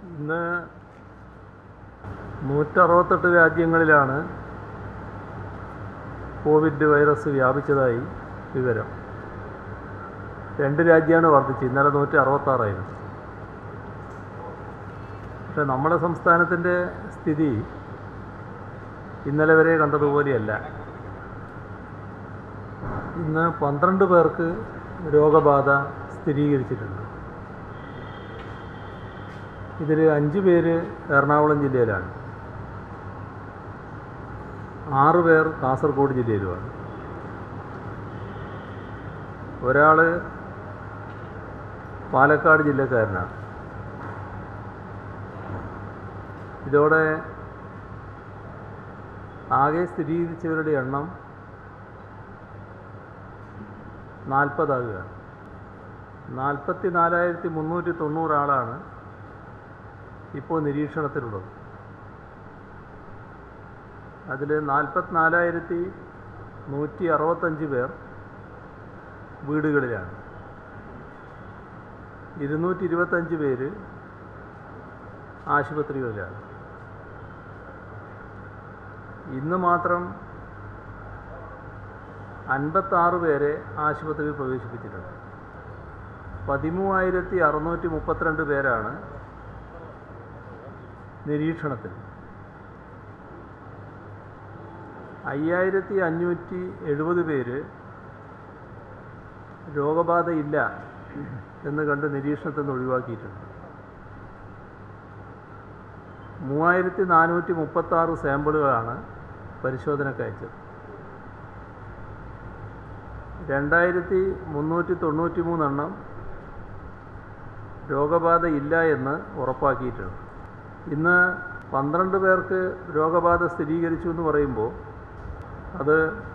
ഇന്ന് നൂറ്ററുപത്തെട്ട് രാജ്യങ്ങളിലാണ് Covid virus വ്യാപിച്ചതായി വിവരം രണ്ട് രാജ്യമാണ് വർദ്ധിച്ചത് ഇന്നലെ നൂറ്റി അറുപത്താറായിരുന്നു പക്ഷെ നമ്മുടെ സംസ്ഥാനത്തിൻ്റെ സ്ഥിതി ഇന്നലെ വരെ കണ്ടതുപോലെയല്ല ഇന്ന് പന്ത്രണ്ട് പേർക്ക് രോഗബാധ സ്ഥിരീകരിച്ചിട്ടുണ്ട് ഇതിൽ അഞ്ച് പേര് എറണാകുളം ജില്ലയിലാണ് ആറ് പേർ കാസർഗോഡ് ജില്ലയിലുമാണ് ഒരാൾ പാലക്കാട് ജില്ലക്കാരനാണ് ഇതോടെ ആകെ സ്ഥിരീകരിച്ചവരുടെ എണ്ണം നാൽപ്പതാകുകയാണ് നാൽപ്പത്തി നാലായിരത്തി മുന്നൂറ്റി തൊണ്ണൂറ് ആളാണ് ഇപ്പോൾ നിരീക്ഷണത്തിലുള്ളത് അതിൽ നാൽപ്പത്തിനാലായിരത്തി നൂറ്റി അറുപത്തഞ്ച് പേർ വീടുകളിലാണ് ഇരുന്നൂറ്റി ഇരുപത്തഞ്ച് പേര് ആശുപത്രികളിലാണ് ഇന്ന് മാത്രം അൻപത്താറ് പേരെ ആശുപത്രിയിൽ പ്രവേശിപ്പിച്ചിട്ടുണ്ട് പതിമൂവായിരത്തി അറുന്നൂറ്റി മുപ്പത്തിരണ്ട് പേരാണ് നിരീക്ഷണത്തിൽ അയ്യായിരത്തി അഞ്ഞൂറ്റി എഴുപത് പേര് രോഗബാധയില്ല എന്ന് കണ്ട് നിരീക്ഷണത്തിൽ നിന്ന് ഒഴിവാക്കിയിട്ടുണ്ട് മൂവായിരത്തി നാനൂറ്റി മുപ്പത്താറ് സാമ്പിളുകളാണ് പരിശോധനയ്ക്ക് അയച്ചത് രണ്ടായിരത്തി മുന്നൂറ്റി തൊണ്ണൂറ്റി മൂന്നെണ്ണം രോഗബാധ ഇല്ല എന്ന് ഉറപ്പാക്കിയിട്ടുണ്ട് ഇന്ന് പന്ത്രണ്ട് പേർക്ക് രോഗബാധ സ്ഥിരീകരിച്ചു എന്ന് പറയുമ്പോൾ അത്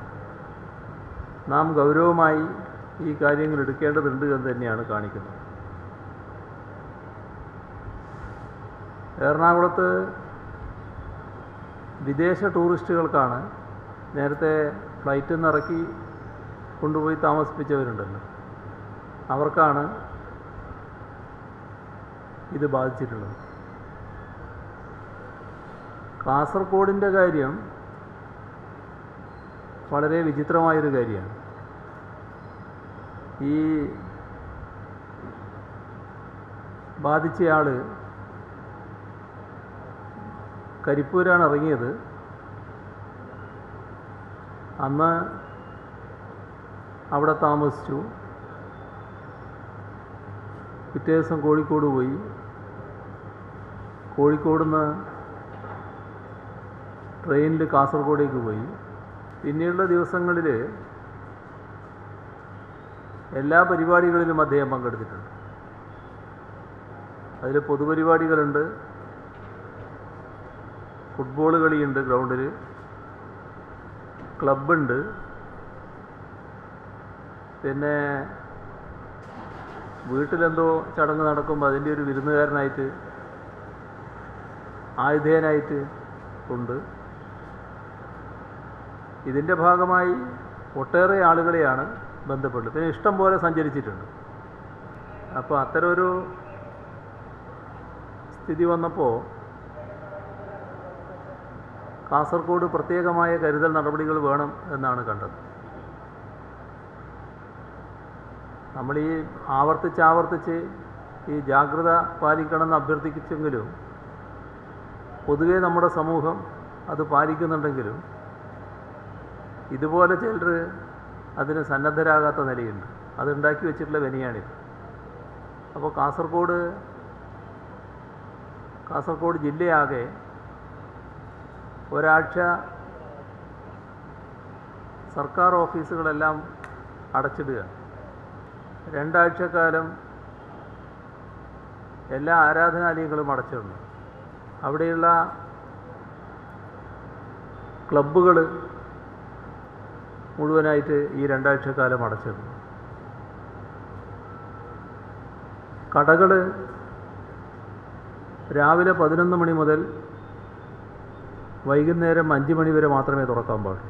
നാം ഗൗരവമായി ഈ കാര്യങ്ങൾ എടുക്കേണ്ടതുണ്ട് എന്ന് തന്നെയാണ് കാണിക്കുന്നത് എറണാകുളത്ത് വിദേശ ടൂറിസ്റ്റുകൾക്കാണ് നേരത്തെ ഫ്ലൈറ്റിൽ നിന്ന് ഇറക്കി കൊണ്ടുപോയി താമസിപ്പിച്ചവരുണ്ടല്ലോ അവർക്കാണ് ഇത് ബാധിച്ചിട്ടുള്ളത് കാസർഗോഡിൻ്റെ കാര്യം വളരെ വിചിത്രമായൊരു കാര്യമാണ് ഈ ബാധിച്ചയാൾ കരിപ്പൂരാണ് ഇറങ്ങിയത് അന്ന് അവിടെ താമസിച്ചു പിറ്റേ ദിവസം കോഴിക്കോട് പോയി കോഴിക്കോട് നിന്ന് ട്രെയിനിൽ കാസർഗോഡേക്ക് പോയി പിന്നീടുള്ള ദിവസങ്ങളിൽ എല്ലാ പരിപാടികളിലും അദ്ദേഹം പങ്കെടുത്തിട്ടുണ്ട് അതിൽ പൊതുപരിപാടികളുണ്ട് ഫുട്ബോൾ കളിയുണ്ട് ഗ്രൗണ്ടിൽ ക്ലബുണ്ട് പിന്നെ വീട്ടിലെന്തോ ചടങ്ങ് നടക്കുമ്പോൾ അതിൻ്റെ ഒരു വിരുന്നുകാരനായിട്ട് ആയുധേയനായിട്ട് ഉണ്ട് ഇതിൻ്റെ ഭാഗമായി ഒട്ടേറെ ആളുകളെയാണ് ബന്ധപ്പെട്ടത് പിന്നെ ഇഷ്ടം പോലെ സഞ്ചരിച്ചിട്ടുണ്ട് അപ്പോൾ അത്തരമൊരു സ്ഥിതി വന്നപ്പോൾ കാസർഗോഡ് പ്രത്യേകമായ കരുതൽ നടപടികൾ വേണം എന്നാണ് കണ്ടത് നമ്മൾ ഈ ആവർത്തിച്ച് ആവർത്തിച്ച് ഈ ജാഗ്രത പാലിക്കണമെന്ന് അഭ്യർത്ഥിച്ചെങ്കിലും പൊതുവേ നമ്മുടെ സമൂഹം അത് പാലിക്കുന്നുണ്ടെങ്കിലും ഇതുപോലെ ചിലർ അതിന് സന്നദ്ധരാകാത്ത നിലയുണ്ട് അതുണ്ടാക്കി വെച്ചിട്ടുള്ള വിനയാണിത് അപ്പോൾ കാസർഗോഡ് കാസർഗോഡ് ജില്ലയാകെ ഒരാഴ്ച സർക്കാർ ഓഫീസുകളെല്ലാം അടച്ചിടുക രണ്ടാഴ്ചക്കാലം എല്ലാ ആരാധനാലയങ്ങളും അടച്ചിടുന്നു അവിടെയുള്ള ക്ലബ്ബുകൾ മുഴുവനായിട്ട് ഈ രണ്ടാഴ്ചക്കാലം അടച്ചിടുന്നു കടകൾ രാവിലെ പതിനൊന്ന് മണി മുതൽ വൈകുന്നേരം അഞ്ച് മണി വരെ മാത്രമേ തുറക്കാൻ പാടുള്ളൂ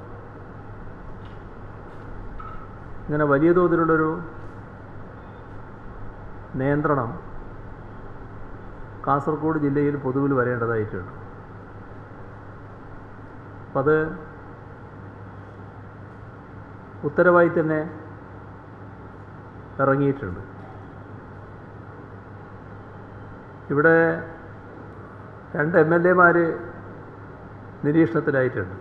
ഇങ്ങനെ വലിയ തോതിലുള്ളൊരു നിയന്ത്രണം കാസർഗോഡ് ജില്ലയിൽ പൊതുവിൽ വരേണ്ടതായിട്ടുണ്ട് അപ്പം അത് ഉത്തരവായി തന്നെ ഇറങ്ങിയിട്ടുണ്ട് ഇവിടെ രണ്ട് എം എൽ എമാർ നിരീക്ഷണത്തിലായിട്ടുണ്ട്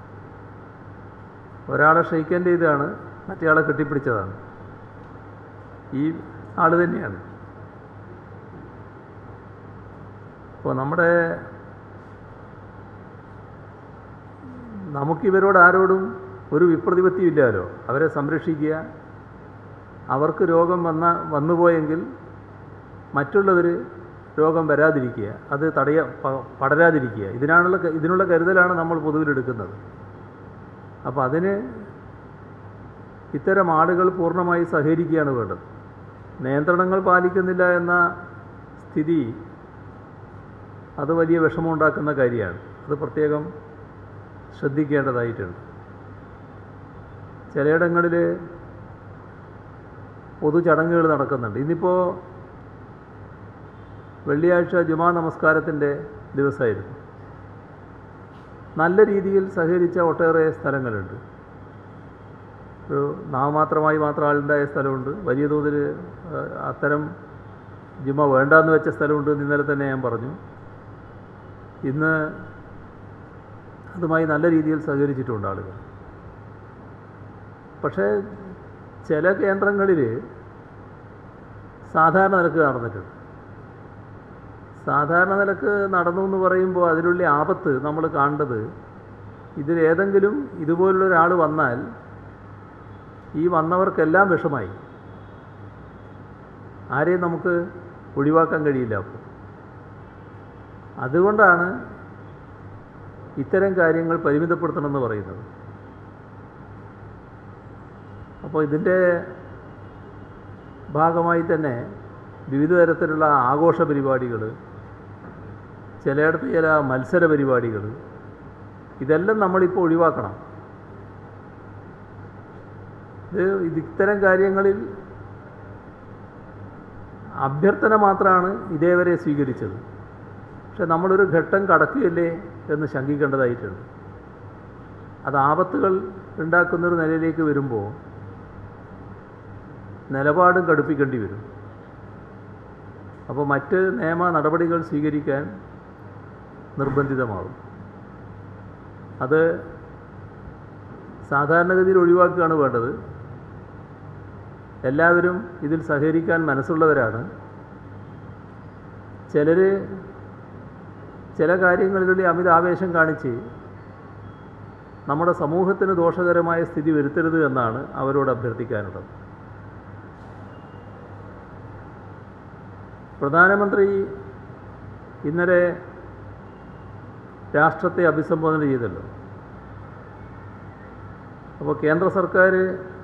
ഒരാളെ ഷെയ്ക്കൻ്റെ ചെയ്താണ് മറ്റേയാളെ കെട്ടിപ്പിടിച്ചതാണ് ഈ ആൾ തന്നെയാണ് അപ്പോൾ നമ്മുടെ നമുക്കിവരോട് ആരോടും ഒരു വിപ്രതിപത്തിയും ഇല്ലല്ലോ അവരെ സംരക്ഷിക്കുക അവർക്ക് രോഗം വന്ന വന്നുപോയെങ്കിൽ മറ്റുള്ളവർ രോഗം വരാതിരിക്കുക അത് തടയ പ- പടരാതിരിക്കുക ഇതിനാണുള്ള ക- ഇതിനുള്ള കരുതലാണ് നമ്മൾ പൊതുവിലെടുക്കുന്നത് അപ്പോൾ അതിന് ഇത്തരം ആളുകൾ പൂർണ്ണമായി സഹകരിക്കുകയാണ് വേണ്ടത് നിയന്ത്രണങ്ങൾ പാലിക്കുന്നില്ല എന്ന സ്ഥിതി അത് വലിയ വിഷമമുണ്ടാക്കുന്ന കാര്യമാണ് അത് പ്രത്യേകം ശ്രദ്ധിക്കേണ്ടതായിട്ടുണ്ട് ചിലയിടങ്ങളിൽ പൊതുചടങ്ങുകൾ നടക്കുന്നുണ്ട് ഇന്നിപ്പോൾ വെള്ളിയാഴ്ച ജുമാ നമസ്കാരത്തിൻ്റെ ദിവസമായിരുന്നു നല്ല രീതിയിൽ സഹകരിച്ച ഒട്ടേറെ സ്ഥലങ്ങളുണ്ട് ഒരു നാമമാത്രമായി മാത്രം ആളുണ്ടായ സ്ഥലമുണ്ട് വലിയ തോതിൽ ആ, അത്തരം ജുമ വേണ്ടാന്ന് വെച്ച സ്ഥലമുണ്ട് എന്ന് ഇന്നലെ തന്നെ ഞാൻ പറഞ്ഞു ഇന്ന് അതുമായി നല്ല രീതിയിൽ സഹകരിച്ചിട്ടുണ്ട് ആളുകൾ പക്ഷേ ചില കേന്ദ്രങ്ങളിൽ സാധാരണ നിലക്ക് നടന്നിട്ടുണ്ട് സാധാരണ നിലക്ക് നടന്നു എന്ന് പറയുമ്പോൾ അതിലുള്ള ആപത്ത് നമ്മൾ കാണേണ്ടത് ഇതിലേതെങ്കിലും ഇതുപോലുള്ള ഒരാൾ വന്നാൽ ഈ വന്നവർക്കെല്ലാം വിഷമായി ആരെയും നമുക്ക് ഒഴിവാക്കാൻ കഴിയില്ല അപ്പോൾ അതുകൊണ്ടാണ് ഇത്തരം കാര്യങ്ങൾ പരിമിതപ്പെടുത്തണമെന്ന് പറയുന്നത് അപ്പോൾ ഇതിൻ്റെ ഭാഗമായി തന്നെ വിവിധ തരത്തിലുള്ള ആഘോഷ പരിപാടികൾ ചിലയിടത്ത് ചില മത്സര പരിപാടികൾ ഇതെല്ലാം നമ്മളിപ്പോൾ ഒഴിവാക്കണം ഇത് ഇത് ഇത്തരം കാര്യങ്ങളിൽ അഭ്യർത്ഥന മാത്രമാണ് ഇതേവരെ സ്വീകരിച്ചത് പക്ഷെ നമ്മളൊരു ഘട്ടം കടക്കുകയല്ലേ എന്ന് ശങ്കിക്കേണ്ടതായിട്ടുണ്ട് അത് ആപത്തുകൾ ഉണ്ടാക്കുന്നൊരു നിലയിലേക്ക് വരുമ്പോൾ നിലപാടും കടുപ്പിക്കേണ്ടി വരും അപ്പോൾ മറ്റ് നിയമ നടപടികൾ സ്വീകരിക്കാൻ നിർബന്ധിതമാകും അത് സാധാരണഗതിയിൽ ഒഴിവാക്കുകയാണ് വേണ്ടത് എല്ലാവരും ഇതിൽ സഹകരിക്കാൻ മനസ്സുള്ളവരാണ് ചിലർ ചില കാര്യങ്ങളിലുള്ള അമിത ആവേശം കാണിച്ച് നമ്മുടെ സമൂഹത്തിന് ദോഷകരമായ സ്ഥിതി വരുത്തരുത് എന്നാണ് അവരോട് അഭ്യർത്ഥിക്കാനുള്ളത് പ്രധാനമന്ത്രി ഇന്നലെ രാഷ്ട്രത്തെ അഭിസംബോധന ചെയ്തല്ലോ അപ്പോൾ കേന്ദ്ര സർക്കാർ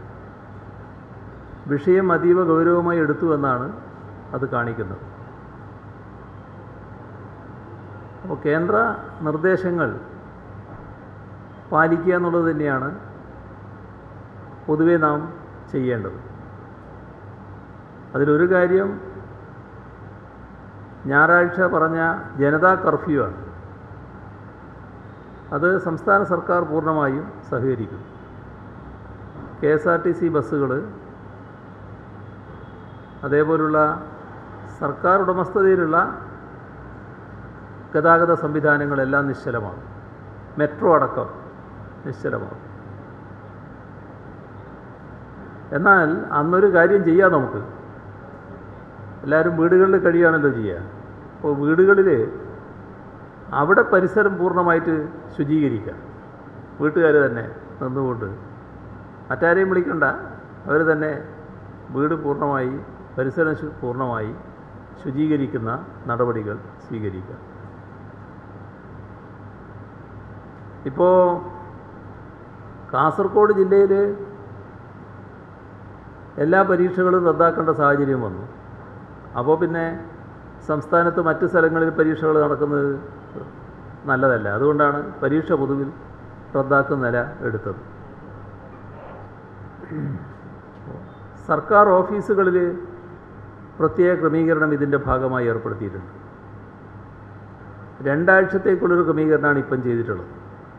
വിഷയം അതീവ ഗൗരവമായി എടുത്തു എന്നാണ് അത് കാണിക്കുന്നത് അപ്പോൾ കേന്ദ്ര നിർദ്ദേശങ്ങൾ പാലിക്കുക എന്നുള്ളത് തന്നെയാണ് പൊതുവെ നാം ചെയ്യേണ്ടത് അതിലൊരു കാര്യം ഞായറാഴ്ച പറഞ്ഞ ജനതാ കർഫ്യൂ ആണ് അത് സംസ്ഥാന സർക്കാർ പൂർണ്ണമായും സഹകരിക്കും K S R T C ബസ്സുകൾ അതേപോലുള്ള സർക്കാർ ഉടമസ്ഥതയിലുള്ള ഗതാഗത സംവിധാനങ്ങളെല്ലാം നിശ്ചലമാണ് മെട്രോ അടക്കം നിശ്ചലമാണ് എന്നാൽ അന്നൊരു കാര്യം ചെയ്യാം നമുക്ക് എല്ലാവരും വീടുകളിൽ കഴിയുകയാണല്ലോ ചെയ്യുക അപ്പോൾ വീടുകളിൽ അവിടെ പരിസരം പൂർണ്ണമായിട്ട് ശുചീകരിക്കുക വീട്ടുകാർ തന്നെ നിന്നുകൊണ്ട് മറ്റാരെയും വിളിക്കണ്ട അവർ തന്നെ വീട് പൂർണ്ണമായി പരിസരം ശു- പൂർണ്ണമായി ശുചീകരിക്കുന്ന നടപടികൾ സ്വീകരിക്കുക ഇപ്പോൾ കാസർഗോഡ് ജില്ലയിൽ എല്ലാ പരീക്ഷകളും റദ്ദാക്കേണ്ട സാഹചര്യം വന്നു അപ്പോൾ പിന്നെ സംസ്ഥാനത്ത് മറ്റ് സ്ഥലങ്ങളിൽ പരീക്ഷകൾ നടക്കുന്നത് നല്ലതല്ല അതുകൊണ്ടാണ് പരീക്ഷ പൊതുവിൽ റദ്ദാക്കുന്ന നില എടുത്തത് സർക്കാർ ഓഫീസുകളിൽ പ്രത്യേക ക്രമീകരണം ഇതിൻ്റെ ഭാഗമായി ഏർപ്പെടുത്തിയിട്ടുണ്ട് രണ്ടാഴ്ചത്തേക്കുള്ളൊരു ക്രമീകരണമാണ് ഇപ്പം ചെയ്തിട്ടുള്ളത്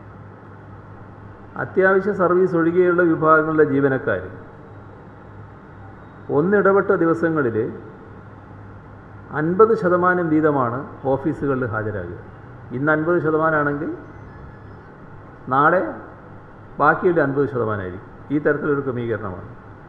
അത്യാവശ്യ സർവീസ് ഒഴികെയുള്ള വിഭാഗങ്ങളിലെ ജീവനക്കാർ ഒന്നിടപെട്ട ദിവസങ്ങളിൽ അൻപത് ശതമാനം വീതമാണ് ഓഫീസുകളിൽ ഹാജരാകുക ഇന്ന് അൻപത് ശതമാനമാണെങ്കിൽ നാളെ ബാക്കിയുള്ള അൻപത് ശതമാനമായിരിക്കും ഈ തരത്തിലൊരു ക്രമീകരണമാണ്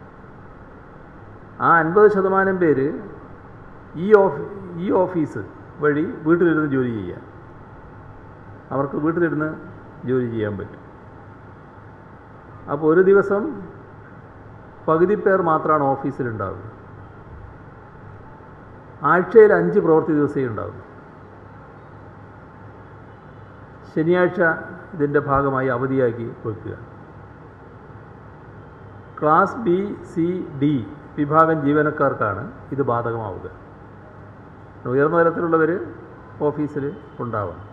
ആ അൻപത് ശതമാനം പേര് ഈ ഓഫ് ഈ ഓഫീസ് വഴി വീട്ടിലിരുന്ന് ജോലി ചെയ്യാം അവർക്ക് വീട്ടിലിരുന്ന് ജോലി ചെയ്യാൻ പറ്റും അപ്പോൾ ഒരു ദിവസം പകുതി പേർ മാത്രമാണ് ഓഫീസിലുണ്ടാവുക ആഴ്ചയിൽ അഞ്ച് പ്രവൃത്തി ദിവസമേ ഉണ്ടാവും ശനിയാഴ്ച ഇതിൻ്റെ ഭാഗമായി അവധിയാക്കി വെക്കുക ക്ലാസ് ബി സി ഡി വിഭാഗം ജീവനക്കാർക്കാണ് ഇത് ബാധകമാവുക ഉയർന്ന തലത്തിലുള്ളവർ ഓഫീസിൽ ഉണ്ടാവണം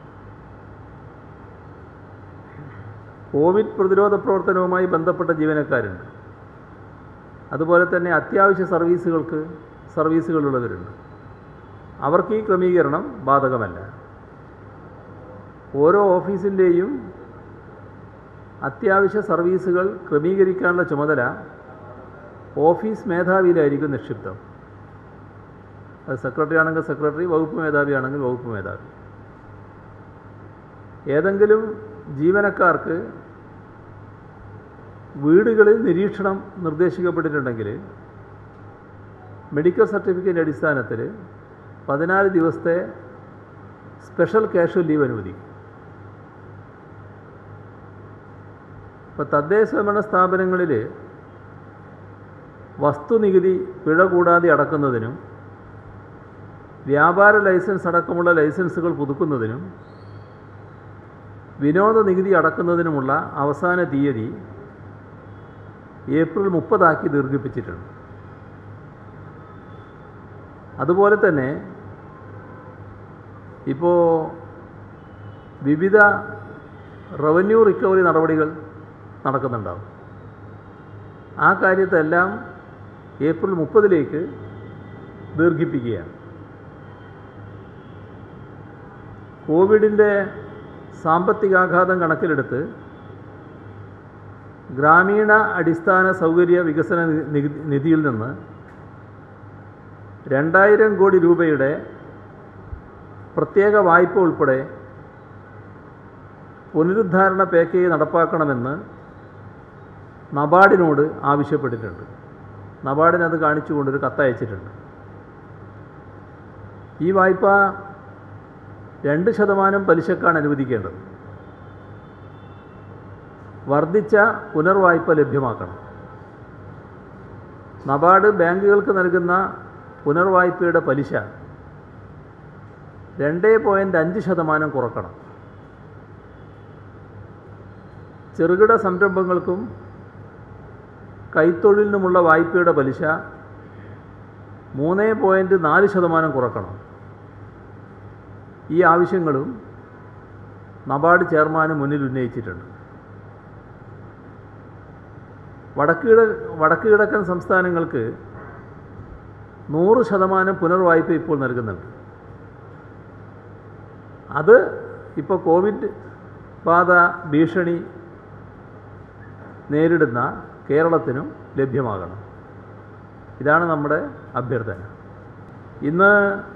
കോവിഡ് പ്രതിരോധ പ്രവർത്തനവുമായി ബന്ധപ്പെട്ട ജീവനക്കാരുണ്ട് അതുപോലെ തന്നെ അത്യാവശ്യ സർവീസുകൾക്ക് സർവീസുകളുള്ളവരുണ്ട് അവർക്ക് ഈ ക്രമീകരണം ബാധകമല്ല ഓരോ ഓഫീസിൻ്റെയും അത്യാവശ്യ സർവീസുകൾ ക്രമീകരിക്കാനുള്ള ചുമതല ഓഫീസ് മേധാവിയിലായിരിക്കും നിക്ഷിപ്തം അത് സെക്രട്ടറി ആണെങ്കിൽ സെക്രട്ടറി വകുപ്പ് മേധാവി ആണെങ്കിൽ വകുപ്പ് മേധാവി ഏതെങ്കിലും ജീവനക്കാർക്ക് വീടുകളിൽ നിരീക്ഷണം നിർദ്ദേശിക്കപ്പെട്ടിട്ടുണ്ടെങ്കിൽ മെഡിക്കൽ സർട്ടിഫിക്കറ്റിൻ്റെ അടിസ്ഥാനത്തിൽ പതിനാല് ദിവസത്തെ സ്പെഷ്യൽ കാഷ്വൽ ലീവ് അനുവദിക്കും ഇപ്പോൾ തദ്ദേശ ഭരണ സ്ഥാപനങ്ങളിൽ വസ്തുനികുതി പിഴ കൂടാതെ അടക്കുന്നതിനും വ്യാപാര ലൈസൻസ് അടക്കമുള്ള ലൈസൻസുകൾ പുതുക്കുന്നതിനും വിനോദ നികുതി അടക്കുന്നതിനുമുള്ള അവസാന തീയതി ഏപ്രിൽ മുപ്പതാക്കി ദീർഘിപ്പിച്ചിട്ടുണ്ട് അതുപോലെ തന്നെ ഇപ്പോൾ വിവിധ റവന്യൂ റിക്കവറി നടപടികൾ നടക്കുന്നുണ്ടാവും ആ കാര്യത്തെല്ലാം ഏപ്രിൽ മുപ്പതിലേക്ക് ദീർഘിപ്പിക്കുകയാണ് കോവിഡിൻ്റെ സാമ്പത്തികാഘാതം കണക്കിലെടുത്ത് ഗ്രാമീണ അടിസ്ഥാന സൗകര്യ വികസന നികുതി നിധിയിൽ നിന്ന് രണ്ടായിരം കോടി രൂപയുടെ പ്രത്യേക വായ്പ ഉൾപ്പെടെ പുനരുദ്ധാരണ പാക്കേജ് നടപ്പാക്കണമെന്ന് നബാർഡിനോട് ആവശ്യപ്പെട്ടിട്ടുണ്ട് നബാർഡിന് അത് കാണിച്ചുകൊണ്ടൊരു കത്തയച്ചിട്ടുണ്ട് ഈ വായ്പ രണ്ട് ശതമാനം പലിശക്കാണ് അനുവദിക്കേണ്ടത് വർദ്ധിച്ച പുനർവായ്പ ലഭ്യമാക്കണം നബാർഡ് ബാങ്കുകൾക്ക് നൽകുന്ന പുനർവായ്പയുടെ പലിശ രണ്ട് പോയിൻ്റ് അഞ്ച് ശതമാനം കുറക്കണം ചെറുകിട സംരംഭങ്ങൾക്കും കൈത്തൊഴിലിനുമുള്ള വായ്പയുടെ പലിശ മൂന്ന് പോയിൻറ്റ് നാല് ശതമാനം കുറക്കണം ഈ ആവശ്യങ്ങളും നബാർഡ് ചെയർമാന് മുന്നിൽ ഉന്നയിച്ചിട്ടുണ്ട് വടക്ക് കിഴ വടക്ക് കിഴക്കൻ സംസ്ഥാനങ്ങൾക്ക് നൂറ് ശതമാനം പുനർവായ്പ ഇപ്പോൾ നൽകുന്നുണ്ട് അത് ഇപ്പോൾ കോവിഡ് ബാധ ഭീഷണി നേരിടുന്ന കേരളത്തിനും ലഭ്യമാകണം ഇതാണ് നമ്മുടെ അഭ്യർത്ഥന ഇന്ന്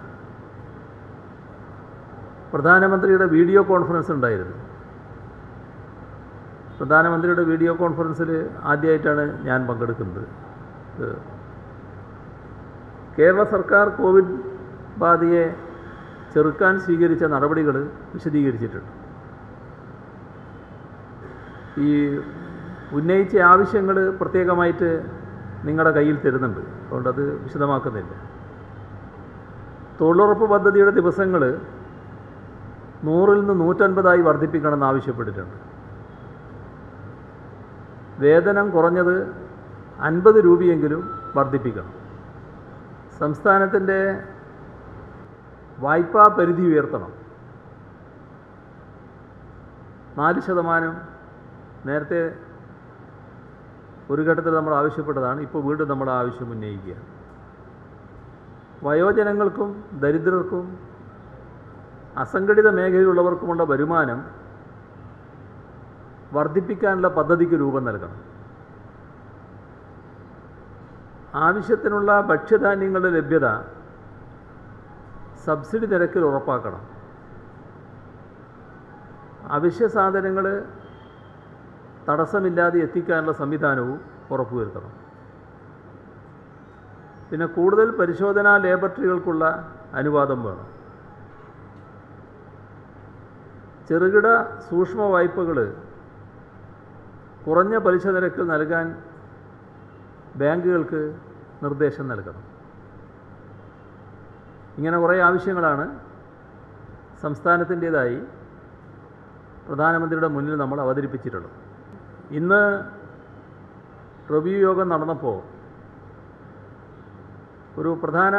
പ്രധാനമന്ത്രിയുടെ വീഡിയോ കോൺഫറൻസ് ഉണ്ടായിരുന്നു പ്രധാനമന്ത്രിയുടെ വീഡിയോ കോൺഫറൻസിൽ ആദ്യമായിട്ടാണ് ഞാൻ പങ്കെടുക്കുന്നത് ഇത് കേരള സർക്കാർ കോവിഡ് ബാധയെ ചെറുക്കാൻ സ്വീകരിച്ച നടപടികൾ വിശദീകരിച്ചിട്ടുണ്ട് ഈ ഉന്നയിച്ച ആവശ്യങ്ങൾ പ്രത്യേകമായിട്ട് നിങ്ങളുടെ കയ്യിൽ തരുന്നുണ്ട് അതുകൊണ്ടത് വിശദമാക്കുന്നില്ല തൊഴിലുറപ്പ് പദ്ധതിയുടെ ദിവസങ്ങൾ നൂറിൽ നിന്ന് നൂറ്റൻപതായി വർദ്ധിപ്പിക്കണമെന്ന് ആവശ്യപ്പെട്ടിട്ടുണ്ട് വേതനം കുറഞ്ഞത് അൻപത് രൂപയെങ്കിലും വർദ്ധിപ്പിക്കണം സംസ്ഥാനത്തിൻ്റെ വായ്പാ പരിധി ഉയർത്തണം നാല് ശതമാനം നേരത്തെ ഒരു ഘട്ടത്തിൽ നമ്മൾ ആവശ്യപ്പെട്ടതാണ് ഇപ്പോൾ വീണ്ടും നമ്മൾ ആവശ്യം ഉന്നയിക്കുക വയോജനങ്ങൾക്കും ദരിദ്രർക്കും അസംഘടിത മേഖലയിലുള്ളവർക്കുമുള്ള വരുമാനം വർദ്ധിപ്പിക്കാനുള്ള പദ്ധതിക്ക് രൂപം നൽകണം ആവശ്യത്തിനുള്ള ഭക്ഷ്യധാന്യങ്ങളുടെ ലഭ്യത സബ്സിഡി നിരക്കിൽ ഉറപ്പാക്കണം അവശ്യ സാധനങ്ങൾ തടസ്സമില്ലാതെ എത്തിക്കാനുള്ള സംവിധാനവും ഉറപ്പുവരുത്തണം പിന്നെ കൂടുതൽ പരിശോധനാ ലേബറട്ടറികൾക്കുള്ള അനുവാദം വേണം ചെറുകിട സൂക്ഷ്മ വായ്പകൾ കുറഞ്ഞ പലിശ നിരക്കിൽ നൽകാൻ ബാങ്കുകൾക്ക് നിർദ്ദേശം നൽകണം ഇങ്ങനെ കുറേ ആവശ്യങ്ങളാണ് സംസ്ഥാനത്തിൻ്റേതായി പ്രധാനമന്ത്രിയുടെ മുന്നിൽ നമ്മൾ അവതരിപ്പിച്ചിട്ടുള്ളത് ഇന്ന് റിവ്യൂ യോഗം നടന്നപ്പോൾ ഒരു പ്രധാന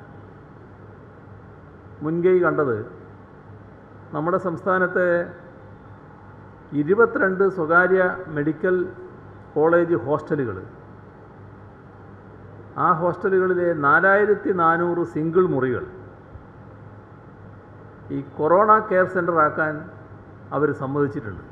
മുൻകൈ കണ്ടത് നമ്മുടെ സംസ്ഥാനത്തെ ഇരുപത്തിരണ്ട് സ്വകാര്യ മെഡിക്കൽ കോളേജ് ഹോസ്റ്റലുകൾ ആ ഹോസ്റ്റലുകളിലെ നാലായിരത്തി നാനൂറ് സിംഗിൾ മുറികൾ ഈ കൊറോണ കെയർ സെൻ്റർ ആക്കാൻ അവർ സമ്മതിച്ചിട്ടുണ്ട്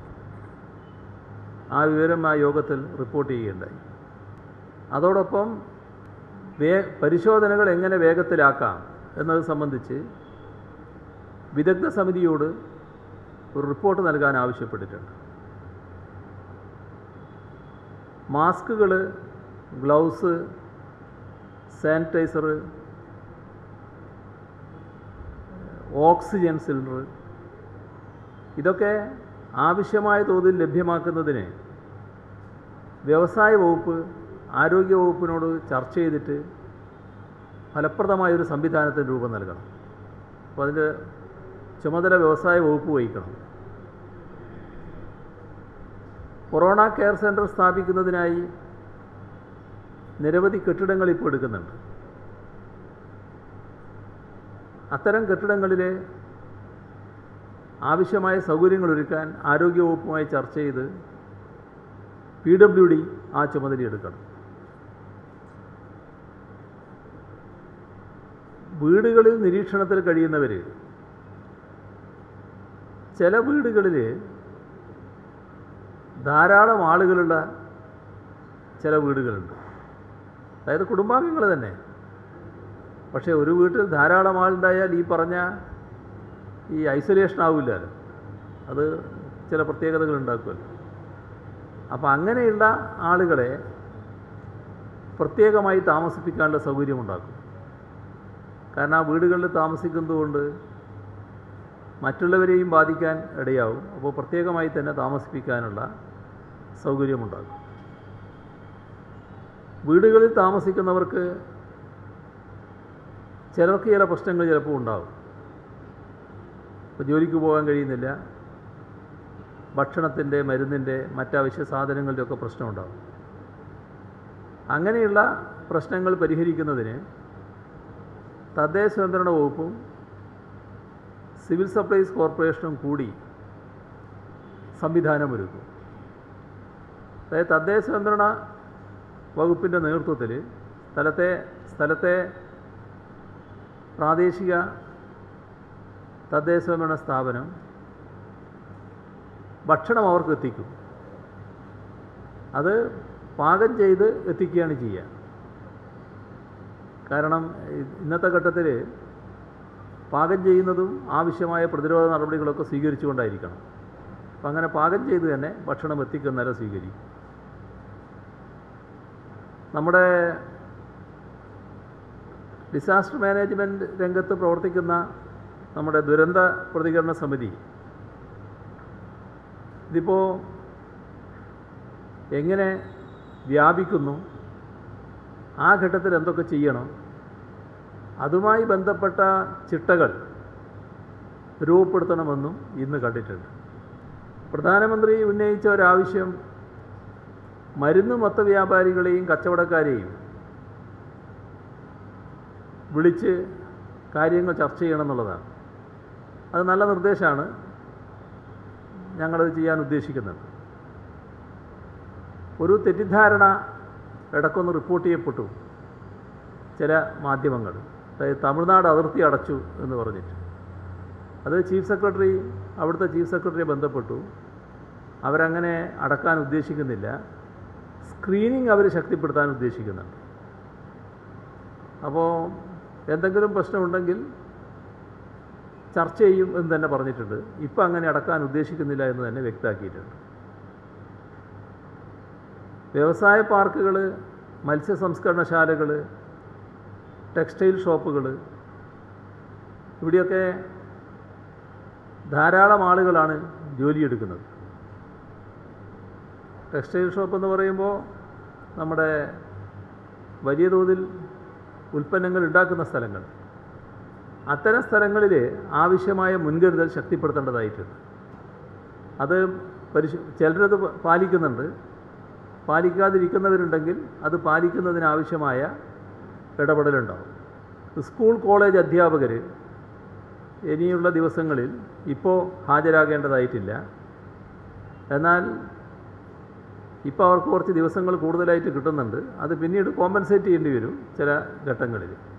ആ വിവരം ആ യോഗത്തിൽ റിപ്പോർട്ട് ചെയ്യുകയുണ്ടായി അതോടൊപ്പം വേ പരിശോധനകൾ എങ്ങനെ വേഗത്തിലാക്കാം എന്നത് സംബന്ധിച്ച് വിദഗ്ധ സമിതിയോട് ഒരു റിപ്പോർട്ട് നൽകാൻ ആവശ്യപ്പെട്ടിട്ടുണ്ട് മാസ്കുകൾ ഗ്ലൗസ് സാനിറ്റൈസർ ഓക്സിജൻ സിലിണ്ടർ ഇതൊക്കെ ആവശ്യമായ തോതിൽ ലഭ്യമാക്കുന്നതിന് വ്യവസായ വകുപ്പ് ആരോഗ്യ വകുപ്പിനോട് ചർച്ച ചെയ്തിട്ട് ഫലപ്രദമായൊരു സംവിധാനത്തിന് രൂപം നൽകണം അപ്പോൾ അതിൻ്റെ ചുമതല വ്യവസായ വകുപ്പ് വഹിക്കണം കൊറോണ കെയർ സെൻറ്റർ സ്ഥാപിക്കുന്നതിനായി നിരവധി കെട്ടിടങ്ങൾ ഇപ്പോൾ എടുക്കുന്നുണ്ട് അത്തരം കെട്ടിടങ്ങളിൽ ആവശ്യമായ സൗകര്യങ്ങൾ ഒരുക്കാൻ ആരോഗ്യവകുപ്പുമായി ചർച്ച ചെയ്ത് പി ഡബ്ല്യു ഡി ആ ചുമതല എടുക്കണം വീടുകളിൽ നിരീക്ഷണത്തിൽ കഴിയുന്നവർ ചില വീടുകളിൽ ധാരാളം ആളുകളുള്ള ചില വീടുകളുണ്ട് അതായത് കുടുംബാംഗങ്ങൾ തന്നെ പക്ഷേ ഒരു വീട്ടിൽ ധാരാളം ആളുണ്ടായാൽ ഈ പറഞ്ഞ ഈ ഐസൊലേഷൻ ആവില്ലല്ലോ അത് ചില പ്രത്യേകതകൾ ഉണ്ടാക്കുമല്ലോ അപ്പോൾ അങ്ങനെയുള്ള ആളുകളെ പ്രത്യേകമായി താമസിപ്പിക്കാനുള്ള സൗകര്യമുണ്ടാക്കും കാരണം ആ വീടുകളിൽ താമസിക്കുന്നതുകൊണ്ട് മറ്റുള്ളവരെയും ബാധിക്കാൻ ഇടയാവും അപ്പോൾ പ്രത്യേകമായി തന്നെ താമസിപ്പിക്കാനുള്ള സൗകര്യമുണ്ടാകും വീടുകളിൽ താമസിക്കുന്നവർക്ക് ചിലർക്ക് ചില പ്രശ്നങ്ങൾ ചിലപ്പോൾ ഉണ്ടാകും ഇപ്പോൾ ജോലിക്ക് പോകാൻ കഴിയുന്നില്ല ഭക്ഷണത്തിൻ്റെ മരുന്നിൻ്റെ മറ്റാവശ്യ സാധനങ്ങളുടെയൊക്കെ പ്രശ്നമുണ്ടാകും അങ്ങനെയുള്ള പ്രശ്നങ്ങൾ പരിഹരിക്കുന്നതിന് തദ്ദേശ സ്വയംഭരണ വകുപ്പും സിവിൽ സപ്ലൈസ് കോർപ്പറേഷനും കൂടി സംവിധാനമൊരുക്കും അതായത് തദ്ദേശ സ്വയംഭരണ വകുപ്പിൻ്റെ നേതൃത്വത്തിൽ സ്ഥലത്തെ സ്ഥലത്തെ പ്രാദേശിക തദ്ദേശ സ്വയംഭരണ സ്ഥാപനം ഭക്ഷണം അവർക്ക് എത്തിക്കും അത് പാകം ചെയ്ത് എത്തിക്കുകയാണ് ചെയ്യുക കാരണം ഇന്നത്തെ ഘട്ടത്തിൽ പാകം ചെയ്യുന്നതും ആവശ്യമായ പ്രതിരോധ നടപടികളൊക്കെ സ്വീകരിച്ചുകൊണ്ടായിരിക്കണം അപ്പം അങ്ങനെ പാകം ചെയ്ത് തന്നെ ഭക്ഷണം എത്തിക്കുന്നവരെ സ്വീകരിക്കും നമ്മുടെ ഡിസാസ്റ്റർ മാനേജ്മെൻറ്റ് രംഗത്ത് പ്രവർത്തിക്കുന്ന നമ്മുടെ ദുരന്ത പ്രതികരണ സമിതി ഇതിപ്പോൾ എങ്ങനെ വ്യാപിക്കുന്നു ആ ഘട്ടത്തിൽ എന്തൊക്കെ ചെയ്യണം അതുമായി ബന്ധപ്പെട്ട ചിട്ടകൾ രൂപപ്പെടുത്തണമെന്നും ഇന്ന് കണ്ടിട്ടുണ്ട് പ്രധാനമന്ത്രി ഉന്നയിച്ച ഒരാവശ്യം മരുന്ന് മൊത്ത വ്യാപാരികളെയും കച്ചവടക്കാരെയും വിളിച്ച് കാര്യങ്ങൾ ചർച്ച ചെയ്യണം എന്നുള്ളതാണ് അത് നല്ല നിർദ്ദേശമാണ് ഞങ്ങളത് ചെയ്യാൻ ഉദ്ദേശിക്കുന്നുണ്ട് ഒരു തെറ്റിദ്ധാരണ ഇടക്കൊന്ന് റിപ്പോർട്ട് ചെയ്യപ്പെട്ടു ചില മാധ്യമങ്ങൾ അതായത് തമിഴ്നാട് അതിർത്തി അടച്ചു എന്ന് പറഞ്ഞിട്ട് അത് ചീഫ് സെക്രട്ടറി അവിടുത്തെ ചീഫ് സെക്രട്ടറിയെ ബന്ധപ്പെട്ടു അവരങ്ങനെ അടക്കാൻ ഉദ്ദേശിക്കുന്നില്ല സ്ക്രീനിങ് അവർ ശക്തിപ്പെടുത്താൻ ഉദ്ദേശിക്കുന്നുണ്ട് അപ്പോൾ എന്തെങ്കിലും പ്രശ്നമുണ്ടെങ്കിൽ ചർച്ച ചെയ്യും എന്ന് തന്നെ പറഞ്ഞിട്ടുണ്ട് ഇപ്പം അങ്ങനെ അടക്കാൻ ഉദ്ദേശിക്കുന്നില്ല എന്ന് തന്നെ വ്യക്തമാക്കിയിട്ടുണ്ട് വ്യവസായ പാർക്കുകൾ മത്സ്യ സംസ്കരണശാലകൾ ടെക്സ്റ്റൈൽ ഷോപ്പുകൾ ഇവിടെയൊക്കെ ധാരാളം ആളുകളാണ് ജോലിയെടുക്കുന്നത് ടെക്സ്റ്റൈൽ ഷോപ്പ് എന്ന് പറയുമ്പോൾ നമ്മുടെ വലിയ തോതിൽ ഉൽപ്പന്നങ്ങൾ ഉണ്ടാക്കുന്ന സ്ഥലങ്ങൾ അത്തരം സ്ഥലങ്ങളിൽ ആവശ്യമായ മുൻകരുതൽ ശക്തിപ്പെടുത്തേണ്ടതായിട്ടുണ്ട് അത് പരിശു ചിലരത് പാലിക്കുന്നുണ്ട് പാലിക്കാതിരിക്കുന്നവരുണ്ടെങ്കിൽ അത് പാലിക്കുന്നതിനാവശ്യമായ ഇടപെടലുണ്ടാവും സ്കൂൾ കോളേജ് അധ്യാപകർ ഇനിയുള്ള ദിവസങ്ങളിൽ ഇപ്പോൾ ഹാജരാകേണ്ടതായിട്ടില്ല എന്നാൽ ഇപ്പോൾ അവർക്ക് കുറച്ച് ദിവസങ്ങൾ കൂടുതലായിട്ട് കിട്ടുന്നുണ്ട് അത് പിന്നീട് കോമ്പൻസേറ്റ് ചെയ്യേണ്ടി വരും ചില ഘട്ടങ്ങളിൽ